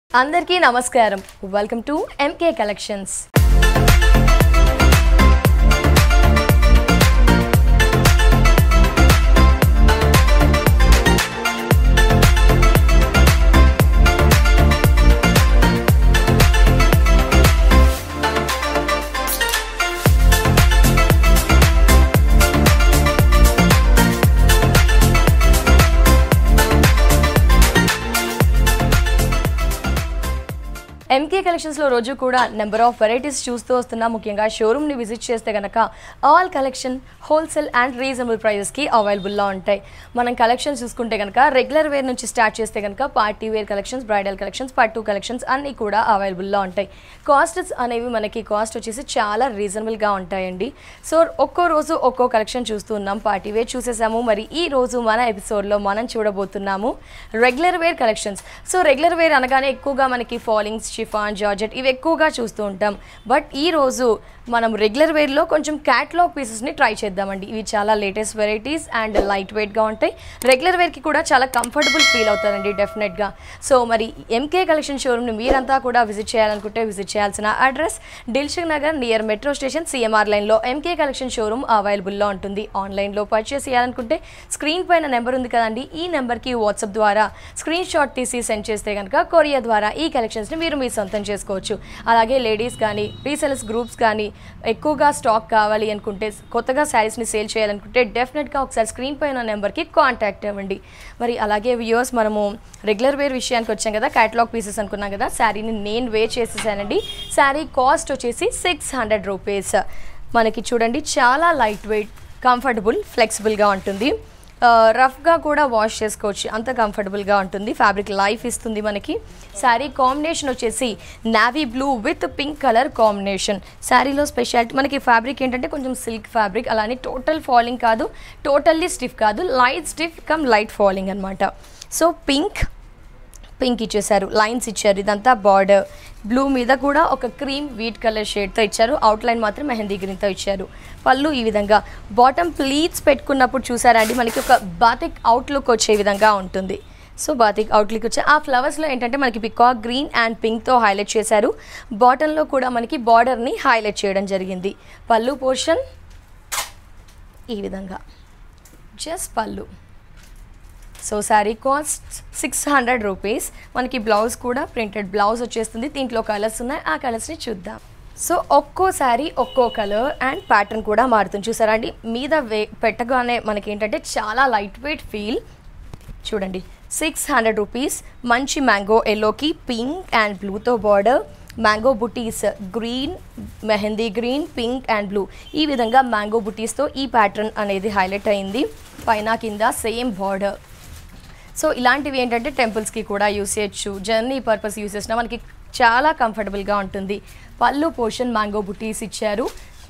అందరికీ నమస్కారం welcome to MK collections MK కలెక్షన్స్లో రోజు కూడా నెంబర్ ఆఫ్ వెరైటీస్ చూస్తూ వస్తున్నా ముఖ్యంగా షోరూమ్ని విజిట్ చేస్తే కనుక all collection wholesale and reasonable ప్రైజెస్కి అవైలబుల్లో ఉంటాయి మనం కలెక్షన్స్ చూసుకుంటే కనుక రెగ్యులర్ వేర్ నుంచి స్టార్ట్ చేస్తే కనుక party wear collections bridal collections పట్టు కలెక్షన్స్ అన్నీ కూడా అవైలబుల్లో ఉంటాయి కాస్ట్స్ అనేవి మనకి కాస్ట్ వచ్చేసి చాలా రీజనబుల్గా ఉంటాయండి సో ఒక్కో రోజు ఒక్కో కలెక్షన్ చూస్తూ ఉన్నాం పార్టీ వేర్ చూసేసాము మరి ఈ రోజు మన ఎపిసోడ్లో మనం చూడబోతున్నాము regular wear collections so regular wear అనగానే ఎక్కువగా మనకి ఫాలింగ్స్ షిఫాన్ జార్జెట్ ఇవి ఎక్కువగా చూస్తూ ఉంటాం బట్ ఈ రోజు మనం రెగ్యులర్ వేర్లో కొంచెం క్యాట్లాగ్ పీసెస్ని ట్రై చేద్దామండి ఇవి చాలా లేటెస్ట్ వెరైటీస్ అండ్ లైట్ వెయిట్గా ఉంటాయి రెగ్యులర్ వేర్కి కూడా చాలా కంఫర్టబుల్ ఫీల్ అవుతారండి డెఫినెట్గా సో మరి ఎంకే కలెక్షన్ షోరూమ్ని మీరంతా కూడా విజిట్ చేయాలనుకుంటే విజిట్ చేయాల్సిన address Dilsukhnagar near metro station CMR లైన్లో ఎంకే కలెక్షన్ షోరూమ్ అవైలబుల్లో ఉంటుంది ఆన్లైన్లో పర్చేస్ చేయాలనుకుంటే స్క్రీన్ పైన నెంబర్ ఉంది కదండి ఈ నెంబర్కి వాట్సాప్ ద్వారా స్క్రీన్ షాట్ తీసి సెండ్ చేస్తే కనుక కొరియర్ ద్వారా ఈ కలెక్షన్స్ని మీరు మీ సొంతం చేసుకోవచ్చు అలాగే లేడీస్ కానీ రీసెలర్స్ గ్రూప్స్ కానీ ఎక్కువగా స్టాక్ కావాలి అనుకుంటే కొత్తగా శారీస్ని సేల్ చేయాలనుకుంటే డెఫినెట్గా ఒకసారి స్క్రీన్ పైన నెంబర్కి కాంటాక్ట్ అవ్వండి మరి అలాగే వ్యూవర్స్ మనము రెగ్యులర్ వేర్ విషయానికి వచ్చాం కదా క్యాటలాగ్ పీసెస్ అనుకున్నాం కదా శారీని నేను వేర్ చేసేసానండి శారీ కాస్ట్ వచ్చేసి సిక్స్ హండ్రెడ్ రూపీస్ మనకి చూడండి చాలా లైట్ వెయిట్ కంఫర్టబుల్ ఫ్లెక్సిబుల్గా ఉంటుంది రఫ్గా కూడా వాష్ చేసుకోవచ్చు అంత కంఫర్టబుల్గా ఉంటుంది ఫ్యాబ్రిక్ లైఫ్ ఇస్తుంది మనకి శారీ కాంబినేషన్ వచ్చేసి navy blue with pink colour combination శారీలో స్పెషాలిటీ మనకి ఫ్యాబ్రిక్ ఏంటంటే కొంచెం సిల్క్ ఫ్యాబ్రిక్ అలానే టోటల్ ఫాలింగ్ కాదు టోటల్లీ స్టిఫ్ కాదు light stiff cum light falling అనమాట సో పింక్ పింక్ ఇచ్చేసారు లైన్స్ ఇచ్చారు ఇదంతా బార్డర్ బ్లూ మీద కూడా ఒక క్రీమ్ వీట్ కలర్ షేడ్తో ఇచ్చారు అవుట్లైన్ మాత్రం మెహందీ గ్రీన్తో ఇచ్చారు పళ్ళు ఈ విధంగా బాటమ్ ప్లీట్స్ పెట్టుకున్నప్పుడు చూసారండి మనకి ఒక బాతిక్ అవుట్లుక్ వచ్చే విధంగా ఉంటుంది సో బాతిక్ అవుట్లుక్ వచ్చే ఆ ఫ్లవర్స్లో ఏంటంటే మనకి పికాక్ గ్రీన్ అండ్ పింక్తో హైలైట్ చేశారు బాటంలో కూడా మనకి బార్డర్ని హైలైట్ చేయడం జరిగింది పళ్ళు పోర్షన్ ఈ విధంగా just pallu so sari cost six hundred rupees మనకి బ్లౌజ్ కూడా ప్రింటెడ్ బ్లౌజ్ వచ్చేస్తుంది దీంట్లో కలర్స్ ఉన్నాయి ఆ కలర్స్ని చూద్దాం సో ఒక్కో శారీ ఒక్కో కలర్ అండ్ ప్యాటర్న్ కూడా మారుతుంది చూసారా అండి మీద వే పెట్టగానే మనకి ఏంటంటే చాలా లైట్ వెయిట్ ఫీల్ చూడండి సిక్స్ హండ్రెడ్ రూపీస్ మంచి మ్యాంగో ఎల్లోకి పింక్ అండ్ బ్లూతో బార్డర్ మ్యాంగో బుటీస్ green mehndi green pink and blue ఈ విధంగా మ్యాంగో బుటీస్తో ఈ ప్యాటర్న్ అనేది హైలైట్ అయింది పైన కింద సేమ్ బార్డర్ సో ఇలాంటివి ఏంటంటే టెంపుల్స్కి కూడా యూస్ చేయొచ్చు జర్నీ పర్పస్ యూస్ చేసినా మనకి చాలా కంఫర్టబుల్గా ఉంటుంది పళ్ళు పోర్షన్ మ్యాంగో బుటీస్ ఇచ్చారు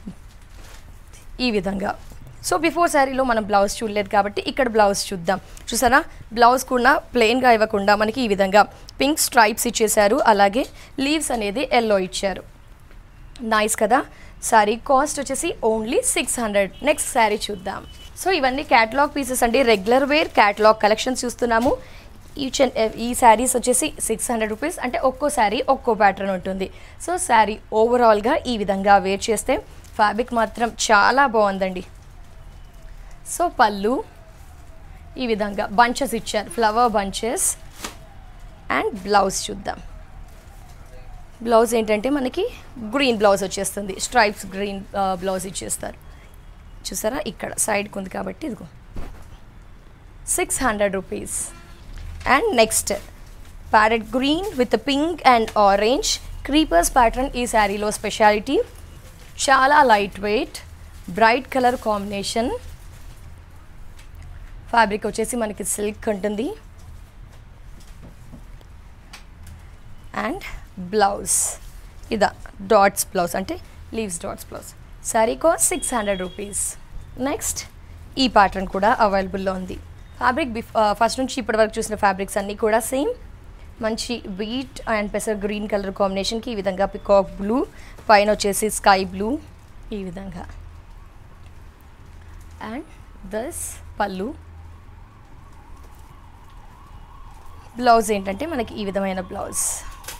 ఈ విధంగా సో బిఫోర్ శారీలో మనం బ్లౌజ్ చూడలేదు కాబట్టి ఇక్కడ బ్లౌజ్ చూద్దాం చూసారా బ్లౌజ్ కూడా ప్లెయిన్గా ఇవ్వకుండా మనకి ఈ విధంగా పింక్ స్ట్రైప్స్ ఇచ్చేశారు అలాగే లీవ్స్ అనేది ఎల్లో ఇచ్చారు నైస్ కదా శారీ కాస్ట్ వచ్చేసి only six hundred next sari చూద్దాం సో ఇవన్నీ క్యాటలాగ్ పీసెస్ అండి రెగ్యులర్ వేర్ క్యాటలాగ్ కలెక్షన్స్ చూస్తున్నాము ఈచ్ అండ్ ఈ శారీస్ వచ్చేసి సిక్స్ హండ్రెడ్ రూపీస్ అంటే ఒక్కో శారీ ఒక్కో ప్యాటర్న్ ఉంటుంది సో శారీ ఓవరాల్గా ఈ విధంగా వేర్ చేస్తే ఫ్యాబ్రిక్ మాత్రం చాలా బాగుందండి సో పళ్ళు ఈ విధంగా బంచెస్ ఇచ్చారు ఫ్లవర్ బంచెస్ అండ్ బ్లౌజ్ చూద్దాం బ్లౌజ్ ఏంటంటే మనకి గ్రీన్ బ్లౌజ్ వచ్చేస్తుంది స్ట్రైప్స్ గ్రీన్ బ్లౌజ్ ఇచ్చేస్తారు చూసారా ఇక్కడ సైడ్కి ఉంది కాబట్టి ఇదిగో six hundred rupees and next parrot green with pink and orange creepers pattern ఈ శారీలో స్పెషాలిటీ చాలా light weight bright colour combination fabric వచ్చేసి మనకి సిల్క్ ఉంటుంది అండ్ బ్లౌజ్ ఇదా డాట్స్ బ్లౌజ్ అంటే leaves dots blouse sari cost six hundred rupees next ఈ pattern కూడా అవైలబుల్లో ఉంది ఫ్యాబ్రిక్ బిఫ్ ఫస్ట్ నుంచి ఇప్పటి వరకు చూసిన ఫ్యాబ్రిక్స్ అన్నీ కూడా సేమ్ మంచి వీట్ అండ్ పెసర్ గ్రీన్ కలర్ కాంబినేషన్కి ఈ విధంగా పికాక్ బ్లూ పైన వచ్చేసి స్కై బ్లూ ఈ విధంగా అండ్ దస్ పళ్ళు బ్లౌజ్ ఏంటంటే మనకి ఈ విధమైన blouse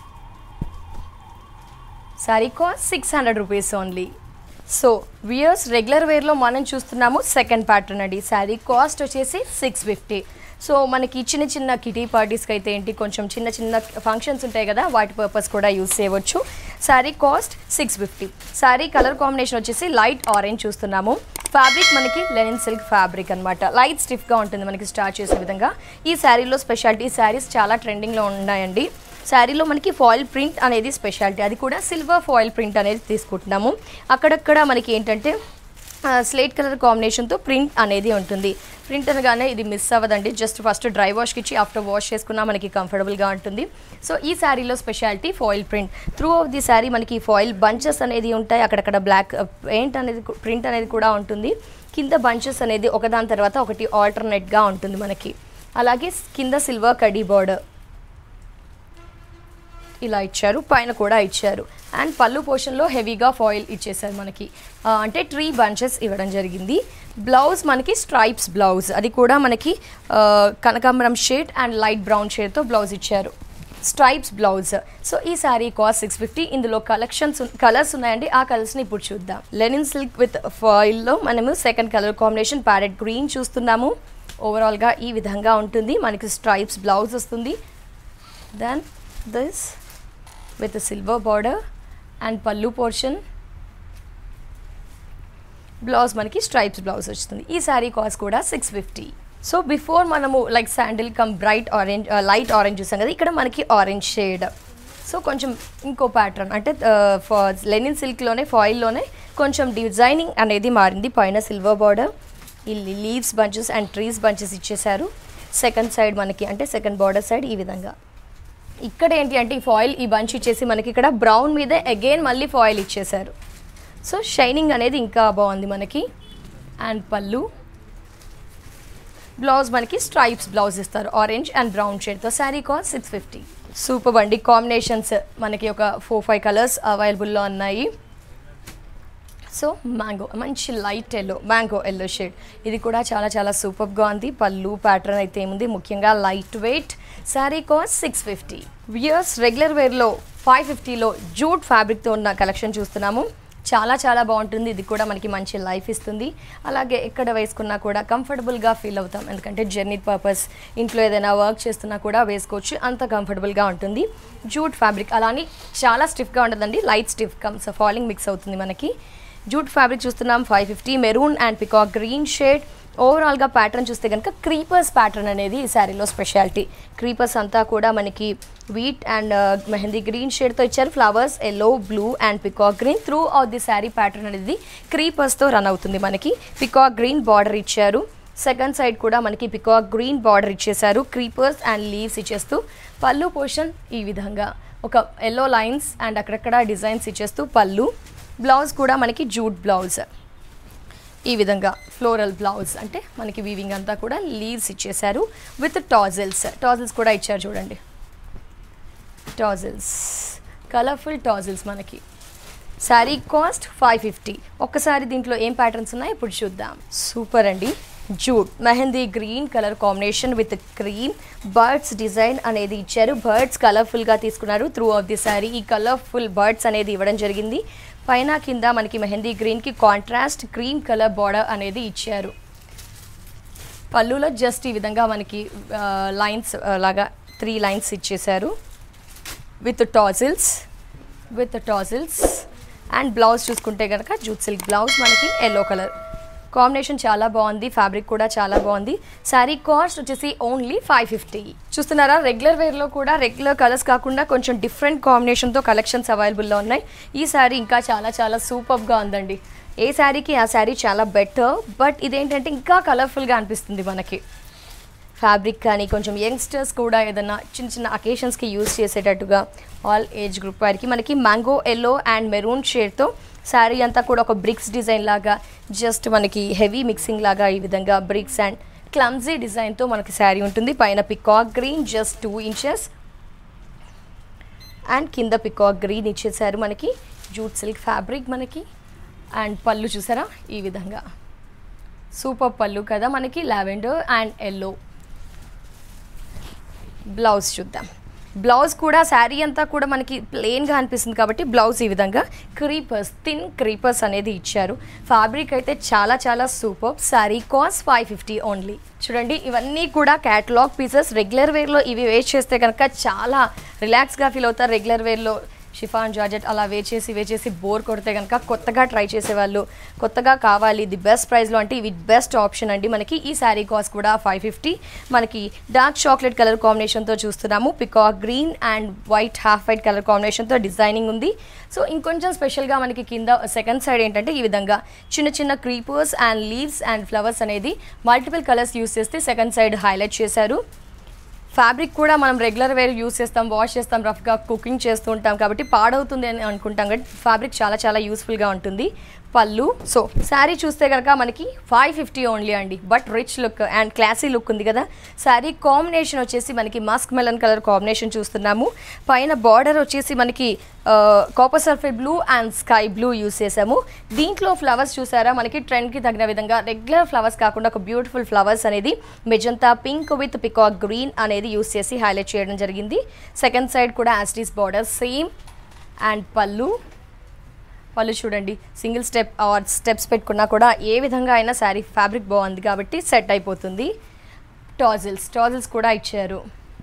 sari cost six hundred rupees only so wears regular వేర్లో మనం చూస్తున్నాము సెకండ్ ప్యాటర్న్ అండి శారీ కాస్ట్ వచ్చేసి సిక్స్ ఫిఫ్టీ సో మనకి చిన్న చిన్న కిటీ పార్టీస్కి అయితే ఏంటి కొంచెం చిన్న చిన్న ఫంక్షన్స్ ఉంటాయి కదా వాటి పర్పస్ కూడా యూస్ చేయవచ్చు sari cost six fifty sari colour combination వచ్చేసి లైట్ ఆరెంజ్ చూస్తున్నాము ఫ్యాబ్రిక్ మనకి లెనిన్ సిల్క్ ఫ్యాబ్రిక్ అనమాట లైట్ స్టిఫ్గా ఉంటుంది మనకి స్టార్ట్ చేసే విధంగా ఈ శారీలో స్పెషాలిటీ శారీస్ చాలా ట్రెండింగ్లో ఉన్నాయండి శారీలో మనకి ఫాయిల్ ప్రింట్ అనేది స్పెషాలిటీ అది కూడా సిల్వర్ ఫాయిల్ ప్రింట్ అనేది తీసుకుంటున్నాము అక్కడక్కడ మనకి ఏంటంటే స్లేట్ కలర్ కాంబినేషన్తో ప్రింట్ అనేది ఉంటుంది ప్రింట్ అనగానే ఇది మిస్ అవ్వదండి జస్ట్ ఫస్ట్ డ్రై వాష్కి ఇచ్చి ఆఫ్టర్ వాష్ చేసుకున్నా మనకి కంఫర్టబుల్గా ఉంటుంది సో ఈ శారీలో speciality foil print through of the sari మనకి ఫాయిల్ బంచెస్ అనేది ఉంటాయి అక్కడక్కడ బ్లాక్ పెయింట్ అనేది ప్రింట్ అనేది కూడా ఉంటుంది కింద బంచెస్ అనేది ఒకదాని తర్వాత ఒకటి ఆల్టర్నేట్గా ఉంటుంది మనకి అలాగే కింద సిల్వర్ కడీ బార్డర్ ఇలా ఇచ్చారు పైన కూడా ఇచ్చారు అండ్ పళ్ళు పోర్షన్లో హెవీగా ఫాయిల్ ఇచ్చేసారు మనకి ఆ, అంటే ట్రీ బంచెస్ ఇవ్వడం జరిగింది బ్లౌజ్ మనకి స్ట్రైప్స్ బ్లౌజ్ అది కూడా మనకి ఆ, కనకాంబరం షేడ్ అండ్ లైట్ బ్రౌన్ షేడ్తో బ్లౌజ్ ఇచ్చారు స్ట్రైప్స్ బ్లౌజ్ సో ఈ శారీ కాస్ట్ సిక్స్ ఫిఫ్టీ ఇందులో కలెక్షన్స్ కలర్స్ ఉన్నాయండి ఆ కలర్స్ని ఇప్పుడు చూద్దాం లెనిన్ సిల్క్ విత్ ఫాయిల్లో మనము second colour combination parrot green చూస్తున్నాము ఓవరాల్గా ఈ విధంగా ఉంటుంది మనకి స్ట్రైప్స్ బ్లౌజ్ వస్తుంది then this with a silver border and pallu portion blouse మనకి స్ట్రైప్స్ బ్లౌజ్ వస్తుంది ఈ శారీ కాస్ట్ కూడా సిక్స్ ఫిఫ్టీ సో బిఫోర్ మనము like sandal cum bright orange light orange చూసాం కదా ఇక్కడ మనకి ఆరెంజ్ షేడ్ సో కొంచెం ఇంకో ప్యాటర్న్ అంటే లెనిన్ సిల్క్లోనే ఫాయిల్లోనే కొంచెం డిజైనింగ్ అనేది మారింది పైన సిల్వర్ బార్డర్ ఈ leaves bunches and trees bunches ఇచ్చేసారు సెకండ్ సైడ్ మనకి అంటే సెకండ్ బార్డర్ సైడ్ ఈ విధంగా ఇక్కడ ఏంటి అంటే ఈ ఫాయిల్ ఈ బంచ్ ఇచ్చేసి మనకి ఇక్కడ బ్రౌన్ మీదే అగైన్ మళ్ళీ ఫాయిల్ ఇచ్చేసారు సో షైనింగ్ అనేది ఇంకా బాగుంది మనకి అండ్ పళ్ళు బ్లౌజ్ మనకి స్ట్రైప్స్ బ్లౌజ్ ఇస్తారు ఆరెంజ్ అండ్ బ్రౌన్ షేడ్తో sari cost six fifty super అండి కాంబినేషన్స్ మనకి ఒక ఫోర్ ఫైవ్ కలర్స్ అవైలబుల్లో ఉన్నాయి సో మ్యాంగో మంచి light yellow mango yellow shade ఇది కూడా చాలా చాలా సూపర్గా ఉంది పళ్ళు ప్యాటర్న్ అయితే ఏముంది ముఖ్యంగా light weight sari cost six fifty wears regular వేర్లో ఫైవ్ ఫిఫ్టీలో జూట్ ఫ్యాబ్రిక్తో ఉన్న కలెక్షన్ చూస్తున్నాము చాలా చాలా బాగుంటుంది ఇది కూడా మనకి మంచి లైఫ్ ఇస్తుంది అలాగే ఎక్కడ వేసుకున్నా కూడా కంఫర్టబుల్గా ఫీల్ అవుతాం ఎందుకంటే జర్నీ పర్పస్ ఇంట్లో ఏదైనా వర్క్ చేస్తున్నా కూడా వేసుకోవచ్చు అంత కంఫర్టబుల్గా ఉంటుంది జూట్ ఫ్యాబ్రిక్ అలానే చాలా స్టిఫ్గా ఉండదండి light stiff comes falling mix అవుతుంది మనకి జూట్ ఫ్యాబ్రిక్ చూస్తున్నాం five fifty maroon and peacock green shade ఓవరాల్గా ప్యాటర్న్ చూస్తే కనుక క్రీపర్స్ ప్యాటర్న్ అనేది ఈ శారీలో స్పెషాలిటీ క్రీపర్స్ అంతా కూడా మనకి వీట్ అండ్ మెహందీ గ్రీన్ షేడ్తో ఇచ్చారు flowers yellow blue and peacock green throughout the sari pattern అనేది క్రీపర్స్తో రన్ అవుతుంది మనకి పికాక్ గ్రీన్ బార్డర్ ఇచ్చారు సెకండ్ సైడ్ కూడా మనకి పికాక్ గ్రీన్ బార్డర్ ఇచ్చేసారు క్రీపర్స్ అండ్ లీవ్స్ ఇచ్చేస్తూ పళ్ళు పోర్షన్ ఈ విధంగా ఒక ఎల్లో లైన్స్ అండ్ అక్కడక్కడ డిజైన్స్ ఇచ్చేస్తూ పళ్ళు బ్లౌజ్ కూడా మనకి జూట్ బ్లౌజ్ ఈ విధంగా ఫ్లోరల్ బ్లౌజ్ అంటే మనకి వీవింగ్ అంతా కూడా లీవ్స్ ఇచ్చేసారు విత్ టాజిల్స్ టాజిల్స్ కూడా ఇచ్చారు చూడండి టాజిల్స్ కలర్ఫుల్ టాజిల్స్ మనకి శారీ కాస్ట్ ఫైవ్ ఫిఫ్టీ ఒక్కసారి దీంట్లో ఏం ప్యాటర్న్స్ ఉన్నాయి ఇప్పుడు చూద్దాం సూపర్ అండి jute mehndi green colour combination with cream birds design అనేది ఇచ్చారు బర్డ్స్ కలర్ఫుల్గా తీసుకున్నారు త్రూ ఆఫ్ ది శారీ ఈ కలర్ఫుల్ బర్డ్స్ అనేది ఇవ్వడం జరిగింది పైన కింద మనకి మెహందీ గ్రీన్కి కాంట్రాస్ట్ క్రీమ్ కలర్ బార్డర్ అనేది ఇచ్చారు పళ్ళులో జస్ట్ ఈ విధంగా మనకి లైన్స్ లాగా త్రీ లైన్స్ ఇచ్చేసారు with tassels with tassels and blouse చూసుకుంటే కనుక జూట్ సిల్క్ బ్లౌజ్ మనకి ఎల్లో కలర్ కాంబినేషన్ చాలా బాగుంది ఫ్యాబ్రిక్ కూడా చాలా బాగుంది శారీ కాస్ట్ వచ్చేసి ఓన్లీ ఫైవ్ ఫిఫ్టీ చూస్తున్నారా రెగ్యులర్ వేర్లో కూడా రెగ్యులర్ కలర్స్ కాకుండా కొంచెం డిఫరెంట్ కాంబినేషన్తో కలెక్షన్స్ అవైలబుల్లో ఉన్నాయి ఈ శారీ ఇంకా చాలా చాలా సూపర్గా ఉందండి ఏ శారీకి ఆ శారీ చాలా బెటర్ బట్ ఇదేంటంటే ఇంకా కలర్ఫుల్గా అనిపిస్తుంది మనకి ఫ్యాబ్రిక్ కానీ కొంచెం యంగ్స్టర్స్ కూడా ఏదైనా చిన్న చిన్న అకేషన్స్కి యూజ్ చేసేటట్టుగా ఆల్ ఏజ్ గ్రూప్ వారికి మనకి మ్యాంగో ఎల్లో అండ్ మెరూన్ షేడ్తో శారీ అంతా కూడా ఒక బ్రిక్స్ డిజైన్ లాగా జస్ట్ మనకి హెవీ మిక్సింగ్ లాగా ఈ విధంగా బ్రిక్స్ అండ్ క్లమ్జీ డిజైన్తో మనకి శారీ ఉంటుంది పైన peacock green just two inches and కింద పికాక్ గ్రీన్ ఇచ్చేసారు మనకి జూట్ సిల్క్ ఫ్యాబ్రిక్ మనకి అండ్ పళ్ళు చూసారా ఈ విధంగా సూపర్ పళ్ళు కదా మనకి లావెండర్ అండ్ ఎల్లో బ్లౌజ్ చూద్దాం బ్లౌజ్ కూడా శారీ అంతా కూడా మనకి ప్లెయిన్గా అనిపిస్తుంది కాబట్టి బ్లౌజ్ ఈ విధంగా క్రీపర్స్ థిన్ క్రీపర్స్ అనేది ఇచ్చారు ఫ్యాబ్రిక్ అయితే చాలా చాలా super sari cost five fifty only చూడండి ఇవన్నీ కూడా క్యాటలాగ్ పీసెస్ రెగ్యులర్ వేర్లో ఇవి వేస్ట్ చేస్తే కనుక చాలా రిలాక్స్గా ఫీల్ అవుతారు రెగ్యులర్ వేర్లో షిఫాన్ జార్జెట్ అలా వేచేసి వేచేసి బోర్ కొడితే కనుక కొత్తగా ట్రై చేసేవాళ్ళు కొత్తగా కావాలి ది బెస్ట్ ప్రైస్లో అంటే ఇవి బెస్ట్ ఆప్షన్ అండి మనకి ఈ శారీ కాస్ట్ కూడా ఫైవ్ ఫిఫ్టీ మనకి డార్క్ చాక్లెట్ కలర్ కాంబినేషన్తో చూస్తున్నాము peacock green and white half white colour కాంబినేషన్తో డిజైనింగ్ ఉంది సో ఇంకొంచెం స్పెషల్గా మనకి కింద సెకండ్ సైడ్ ఏంటంటే ఈ విధంగా చిన్న చిన్న creepers and leaves and flowers అనేది మల్టిపుల్ కలర్స్ యూస్ చేస్తే సెకండ్ సైడ్ హైలైట్ చేశారు ఫ్యాబ్రిక్ కూడా మనం రెగ్యులర్ వేర్ యూస్ చేస్తాం వాష్ చేస్తాం రఫ్గా కుకింగ్ చేస్తూ ఉంటాం కాబట్టి పాడవుతుంది అని అనుకుంటాం కాబట్టి ఫ్యాబ్రిక్ చాలా చాలా యూస్ఫుల్గా ఉంటుంది పళ్ళు సో శారీ చూస్తే కనుక మనకి ఫైవ్ ఫిఫ్టీ ఓన్లీ అండి but rich look and classy look ఉంది కదా శారీ కాంబినేషన్ వచ్చేసి మనకి మస్క్ మెలన్ కలర్ కాంబినేషన్ చూస్తున్నాము పైన బార్డర్ వచ్చేసి మనకి copper sulphate blue and sky blue use చేసాము దీంట్లో ఫ్లవర్స్ చూసారా మనకి ట్రెండ్కి తగిన విధంగా రెగ్యులర్ ఫ్లవర్స్ కాకుండా ఒక బ్యూటిఫుల్ ఫ్లవర్స్ అనేది magenta pink with peacock green అనేది యూస్ చేసి హైలైట్ చేయడం జరిగింది సెకండ్ సైడ్ కూడా యాస్టీస్ బార్డర్ సేమ్ అండ్ పళ్ళు పళ్ళు చూడండి సింగిల్ స్టెప్ ఆర్ స్టెప్స్ పెట్టుకున్నా కూడా ఏ విధంగా అయినా శారీ ఫ్యాబ్రిక్ బాగుంది కాబట్టి సెట్ అయిపోతుంది టాజిల్స్ టాజిల్స్ కూడా ఇచ్చారు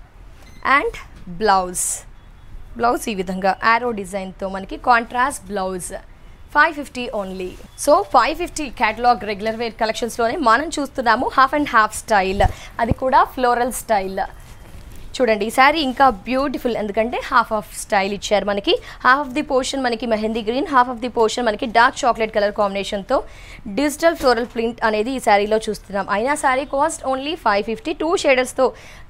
అండ్ బ్లౌజ్ బ్లౌజ్ ఈ విధంగా యారో డిజైన్తో మనకి contrast blouse five fifty only so five fifty catalogue regular wear కలెక్షన్స్లోనే మనం చూస్తున్నాము హాఫ్ అండ్ హాఫ్ స్టైల్ అది కూడా ఫ్లోరల్ స్టైల్ చూడండి ఈ శారీ ఇంకా బ్యూటిఫుల్ ఎందుకంటే హాఫ్ ఆఫ్ స్టైల్ ఇచ్చారు మనకి హాఫ్ ఆఫ్ ది పోర్షన్ మనకి mehndi green half of the portion మనకి డార్క్ చాక్లెట్ కలర్ కాంబినేషన్తో డిజిటల్ ఫ్లోరల్ ప్రింట్ అనేది ఈ శారీలో చూస్తున్నాం అయినా sari cost only five fifty two షేడర్స్తో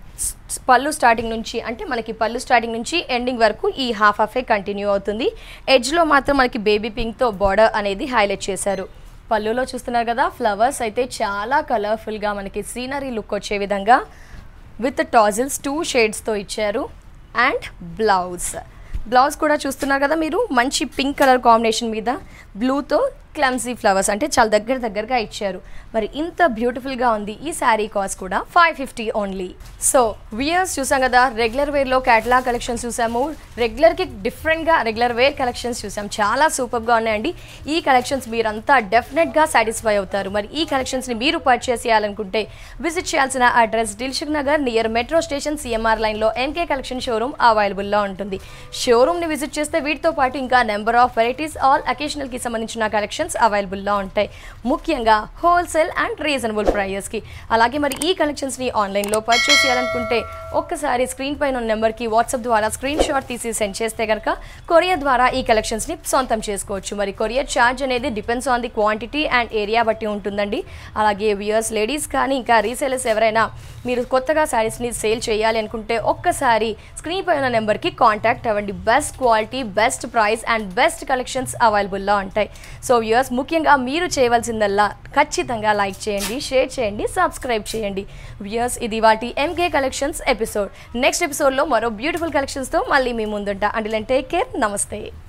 పళ్ళు స్టార్టింగ్ నుంచి అంటే మనకి పళ్ళు స్టార్టింగ్ నుంచి ఎండింగ్ వరకు ఈ హాఫ్ హాఫే కంటిన్యూ అవుతుంది ఎడ్జ్లో మాత్రం మనకి బేబీ పింక్తో బార్డర్ అనేది హైలైట్ చేశారు పళ్ళులో చూస్తున్నారు కదా ఫ్లవర్స్ అయితే చాలా కలర్ఫుల్గా మనకి సీనరీ లుక్ వచ్చే విధంగా విత్ టాజిల్స్ టూ షేడ్స్తో ఇచ్చారు అండ్ బ్లౌజ్ బ్లౌజ్ కూడా చూస్తున్నారు కదా మీరు మంచి పింక్ కలర్ కాంబినేషన్ మీద బ్లూతో క్లమ్సీ ఫ్లవర్స్ అంటే చాలా దగ్గర దగ్గరగా ఇచ్చారు మరి ఇంత బ్యూటిఫుల్గా ఉంది ఈ శారీ కాస్ట్ కూడా five fifty only so wears చూసాం కదా రెగ్యులర్ వేర్లో క్యాటలాగ్ కలెక్షన్స్ చూసాము రెగ్యులర్కి డిఫరెంట్గా రెగ్యులర్ వేర్ కలెక్షన్స్ చూసాం చాలా సూపర్గా ఉన్నాయండి ఈ కలెక్షన్స్ మీరంతా డెఫినెట్గా సాటిస్ఫై అవుతారు మరి ఈ కలెక్షన్స్ని మీరు పర్చేస్ చేయాలనుకుంటే విజిట్ చేయాల్సిన address Dilsukhnagar near metro station CMR లైన్లో ఎంకే కలెక్షన్ షోరూమ్ అవైలబుల్లో ఉంటుంది షోరూమ్ని విజిట్ చేస్తే వీటితో పాటు ఇంకా నెంబర్ ఆఫ్ వెరైటీస్ ఆల్ అకేషనల్కి సంబంధించిన కలెక్షన్స్ అవైలబుల్లో ఉంటాయి ముఖ్యంగా హోల్సేల్ అండ్ రీజనబుల్ ప్రైజెస్కి అలాగే మరి ఈ కలెక్షన్స్ని ఆన్లైన్లో పర్చేస్ చేయాలనుకుంటే ఒక్కసారి స్క్రీన్ పైన ఉన్న నెంబర్కి వాట్సాప్ ద్వారా స్క్రీన్ షాట్ తీసి సెండ్ చేస్తే కనుక కొరియర్ ద్వారా ఈ కలెక్షన్స్ని సొంతం చేసుకోవచ్చు మరి కొరియర్ ఛార్జ్ అనేది depends on the quantity and area బట్టి ఉంటుందండి అలాగే వియర్స్ లేడీస్ కానీ ఇంకా రీసేలర్స్ ఎవరైనా మీరు కొత్తగా శారీస్ని సేల్ చేయాలి అనుకుంటే ఒక్కసారి స్క్రీన్ పైన ఉన్న నెంబర్కి కాంటాక్ట్ అవ్వండి best quality best price and best collections అవైలబుల్లో ఉంటాయి సో వ్యూయర్స్ ముఖ్యంగా మీరు చేయవలసిందల్లా ఖచ్చితంగా లైక్ చేయండి షేర్ చేయండి సబ్స్క్రైబ్ చేయండి వ్యూయర్స్ ఇది వాటి ఎంకే కలెక్షన్స్ ఎపిసోడ్ నెక్స్ట్ ఎపిసోడ్లో మరో బ్యూటిఫుల్ కలెక్షన్స్తో మళ్ళీ మీ ముందుంటా అండ్ టేక్ కేర్ నమస్తే